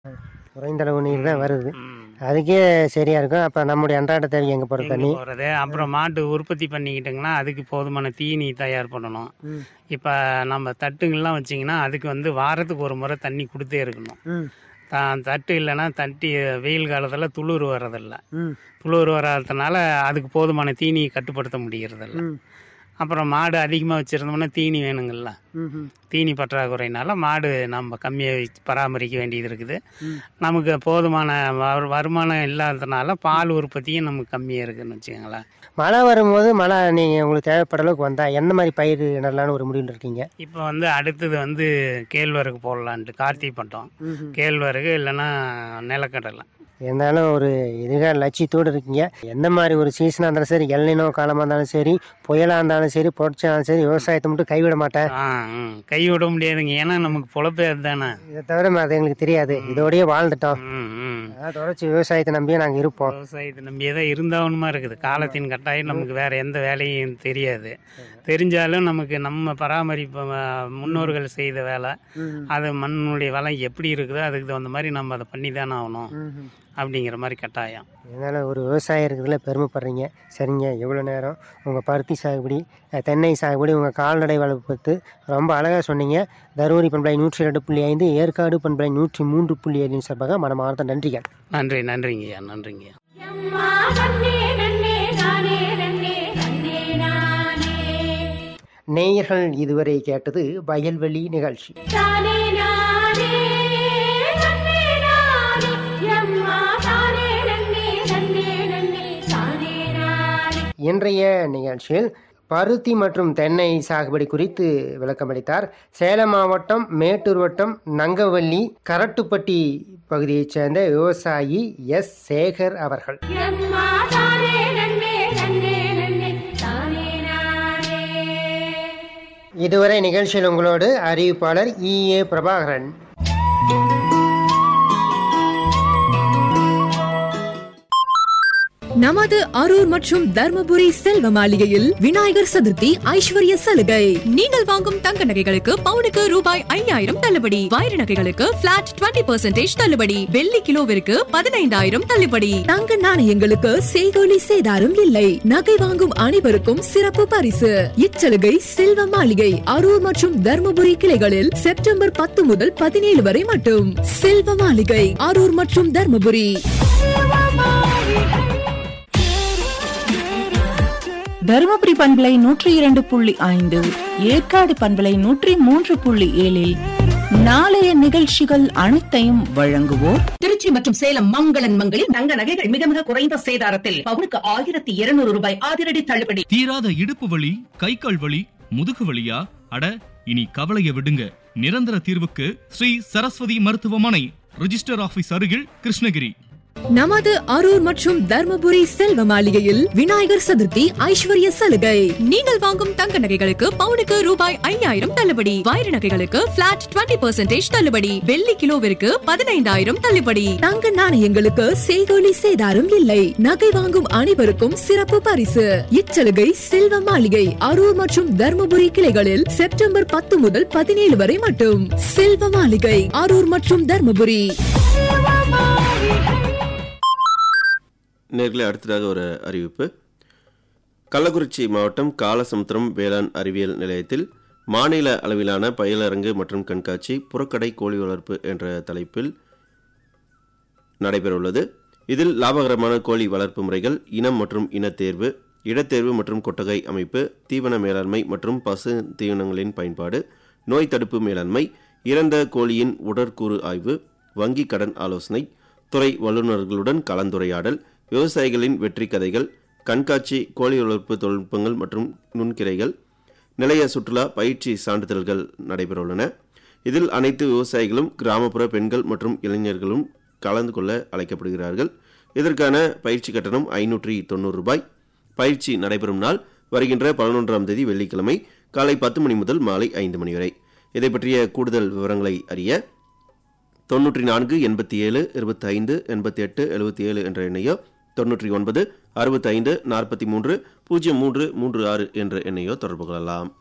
குறைந்த அளவு நீர் தான் வருது ம். அதுக்கே சரியா இருக்கும் அப்போ நம்முடைய அன்றாட தேவை எங்கே போகிற எங்க தண்ணி போகிறது அப்புறம் மாட்டு உற்பத்தி பண்ணிக்கிட்டிங்கன்னா அதுக்கு போதுமான தீனி தயார் பண்ணணும் ம். இப்போ நம்ம தட்டுங்கள்லாம் வச்சிங்கன்னா அதுக்கு வந்து வாரத்துக்கு ஒரு முறை தண்ணி கொடுத்தே இருக்கணும் ம் த- தட்டு இல்லைன்னா தட்டி வெயில் காலத்தில் துளிர் வர்றதில்ல ம் துளிர் வராததுனால அதுக்கு போதுமான தீனி கட்டுப்படுத்த முடியறதில்ல ம் அப்புறம் மாடு அதிகமாக வச்சுருந்தோம்னா தீனி வேணுங்கள்ல ம் ம் தீனி பற்றாக்குறையினால மாடு நம்ம கம்மியாக வச்சு பராமரிக்க வேண்டியது இருக்குது ம். நமக்கு போதுமான வரு- வருமானம் இல்லாததுனால பால் உற்பத்தியும் நமக்கு கம்மியாக இருக்குதுன்னு வச்சுக்கோங்களேன் மழை வரும்போது மழை நீங்கள் உங்களுக்கு தேவைப்பட அளவுக்கு வந்தால் எந்த மாதிரி பயிர் நடலான்னு ஒரு முடிவில் இருக்கீங்க இப்போ வந்து அடுத்தது வந்து கேழ்வரகு போடலான்ட்டு கார்த்திகை பட்டம் கேழ்வரகு இல்லைன்னா நிலக்கடலை இருந்தாலும் ஒரு எதிர்கால லட்சியத்தோடு இருக்கீங்க எந்த மாதிரி ஒரு சீசனாக இருந்தாலும் சரி எல்லினோ காலமாக இருந்தாலும் சரி புயலாக இருந்தாலும் சரி புரட்சியாலும் சரி விவசாயத்தை மட்டும் கைவிட மாட்டேன் ஆ ம் கை விட முடியாதுங்க ஏன்னா நமக்கு பொழப்பே அதுதானே இதை தவிர அது எங்களுக்கு தெரியாது இதோடயே வாழ்ந்துட்டோம் ம் ம் அதான் தொடர்ச்சி விவசாயத்தை நம்பியே நாங்கள் இருப்போம் விவசாயத்தை நம்பியே தான் இருந்தாவணுமா இருக்குது காலத்தின் கட்டாயம் நமக்கு வேற எந்த வேலையும் தெரியாது தெரிஞ்சாலும் நமக்கு நம்ம பராமரிப்பு அஹ், முன்னோர்கள் செய்த வேலை அது மண்ணுடைய வளம் எப்படி இருக்குதோ அதுக்கு தகுந்த மாதிரி நம்ம அதை பண்ணி தானே ஆகணும் அப்படிங்கிற மாதிரி கட்டாயம் இதனால் ஒரு விவசாயம் இருக்கிறதுல பெருமைப்படுறீங்க சரிங்க எவ்வளோ நேரம் உங்கள் பருத்தி சாகுபடி அஹ், தென்னை சாகுபடி உங்கள் கால்நடை வளர்ப்பு பற்றி ரொம்ப அழகாக சொன்னீங்க தருமபுரி பண்பலை நூற்றி ரெண்டு புள்ளி ஐந்து ஏற்காடு பண்பலை நூற்றி மூன்று புள்ளி ஐந்தின் சார்பாக மனமார்ந்த நன்றிகள் நன்றி நன்றிங்கய்யா நன்றிங்கய்யா அம்மா நன்னே நன்னே நானே நன்னே நன்னே நானே நேயர்கள் இதுவரை கேட்டது வயல்வெளி நிகழ்ச்சி தானே நானே நன்னே நானே அம்மா தானே நன்னே நன்னே நன்னே தானே நானே இன்றைய நிகழ்ச்சியில் பருத்தி மற்றும் தென்னை சாகுபடி குறித்து விளக்கமளித்தார் சேலம் மாவட்டம் மேட்டூர் வட்டம் நங்கவல்லி கரட்டுப்பட்டி பகுதியைச் சேர்ந்த விவசாயி எஸ் சேகர் அவர்கள் அம்மா தானே நன்னே நன்னே நன்னே தானே நானே இதுவரை நிகழ்ச்சியில் உங்களோடு அறிவிப்பாளர் இ ஏ பிரபாகரன் நமது அரூர் மற்றும் தர்மபுரி செல்வ மாளிகையில் விநாயகர் சதுர்த்தி ஐஸ்வர்ய சலுகை நீங்கள் வாங்கும் தங்க நகைகளுக்கு பவுனுக்கு ரூபாய் ஐயாயிரம் தள்ளுபடி வைர நகைகளுக்கு பிளாட் 20% தள்ளுபடி வெள்ளி கிலோவிற்கு பதினைந்தாயிரம் தள்ளுபடி தங்க நாணயங்களுக்கு செய்கோலி சேதாரம் இல்லை நகை வாங்கும் அனைவருக்கும் சிறப்பு பரிசு இச்சலுகை செல்வ மாளிகை அரூர் மற்றும் தர்மபுரி கிளைகளில் செப்டம்பர் பத்து முதல் பதினேழு வரை மட்டும் செல்வ மாளிகை அரூர் மற்றும் தர்மபுரி தருமபுரி பண்பலை நூற்றி இரண்டு புள்ளி ஐந்து ஏற்காடு பண்பலை நூற்றி மூன்று புள்ளி ஏழில் நாளைய நிகழ்ச்சிகள் அனைத்தையும் வழங்குவோர் திருச்சி மற்றும் சேலம் மங்களன் மங்களில் தங்க நகைகள் மிக மிக குறைந்த சேதாரத்தில் பவுனுக்கு ஆயிரத்தி இருநூறு ரூபாய் அதிரடி தள்ளுபடி தீராத இடுப்பு வலி கை கால் வலி முதுகு வலியா அட இனி கவலைய விடுங்க நிரந்தர தீர்வுக்கு ஸ்ரீ சரஸ்வதி மருத்துவமனை ரிஜிஸ்டர் ஆபீஸ் அருகில் கிருஷ்ணகிரி நமது அரூர் மற்றும் தர்மபுரி செல்வ மாளிகையில் விநாயகர் சதுர்த்தி ஐஸ்வர்ய சலுகை நீங்கள் வாங்கும் தங்க நகைகளுக்கு பவுனுக்கு ரூபாய் ஐயாயிரம் தள்ளுபடி வைர நகைகளுக்கு பிளாட் 20% தள்ளுபடி வெள்ளி கிலோவிற்கு பதினைந்தாயிரம் தள்ளுபடி தங்க நாணயங்களுக்கு செய்கோலி சேதாரம் இல்லை நகை வாங்கும் அனைவருக்கும் சிறப்பு பரிசு இச்சலுகை செல்வ மாளிகை அரூர் மற்றும் தர்மபுரி கிளைகளில் செப்டம்பர் பத்து முதல் பதினேழு வரை மட்டும் செல்வ மாளிகை அரூர் மற்றும் தர்மபுரி நேர்களை அடுத்ததாக ஒரு அறிவிப்பு கள்ளக்குறிச்சி மாவட்டம் காலசமுத்திரம் வேளாண் அறிவியல் நிலையத்தில் மாநில அளவிலான பயிலரங்கு மற்றும் கண்காட்சி புறக்கடை கோழி வளர்ப்பு என்ற தலைப்பில் நடைபெறவுள்ளது இதில் லாபகரமான கோழி வளர்ப்பு முறைகள் இனம் மற்றும் இனத்தேர்வு இடத்தேர்வு மற்றும் கொட்டகை அமைப்பு தீவன மேலாண்மை மற்றும் பசு தீவனங்களின் பயன்பாடு நோய் தடுப்பு மேலாண்மை இறந்த கோழியின் உடற்கூறு ஆய்வு வங்கி கடன் ஆலோசனை துறை வல்லுநர்களுடன் கலந்துரையாடல் விவசாயிகளின் வெற்றி கதைகள் கண்காட்சி கோழி வளர்ப்பு தொழில்நுட்பங்கள் மற்றும் நுண்கிரைகள் நிலைய சுற்றுலா பயிற்சி சான்றிதழ்கள் நடைபெறவுள்ளன இதில் அனைத்து விவசாயிகளும் கிராமப்புற பெண்கள் மற்றும் இளைஞர்களும் கலந்து கொள்ள அழைக்கப்படுகிறார்கள் இதற்கான பயிற்சி கட்டணம் ஐநூற்றி தொண்ணூறு ரூபாய் பயிற்சி நடைபெறும் நாள் வருகின்ற பதினொன்றாம் தேதி வெள்ளிக்கிழமை காலை பத்து மணி முதல் மாலை ஐந்து மணி வரை இதை பற்றிய கூடுதல் விவரங்களை அறிய தொண்ணூற்றி நான்கு எண்பத்தி ஏழு இருபத்தி ஐந்து எண்பத்தி எட்டு எழுபத்தி ஏழு என்ற எண்ணையோ தொண்ணூற்றி ஒன்பது அறுபத்தைந்து நாற்பத்தி மூன்று பூஜ்ஜியம் மூன்று மூன்று ஆறு என்ற எண்ணையோ தொடர்பு கொள்ளலாம்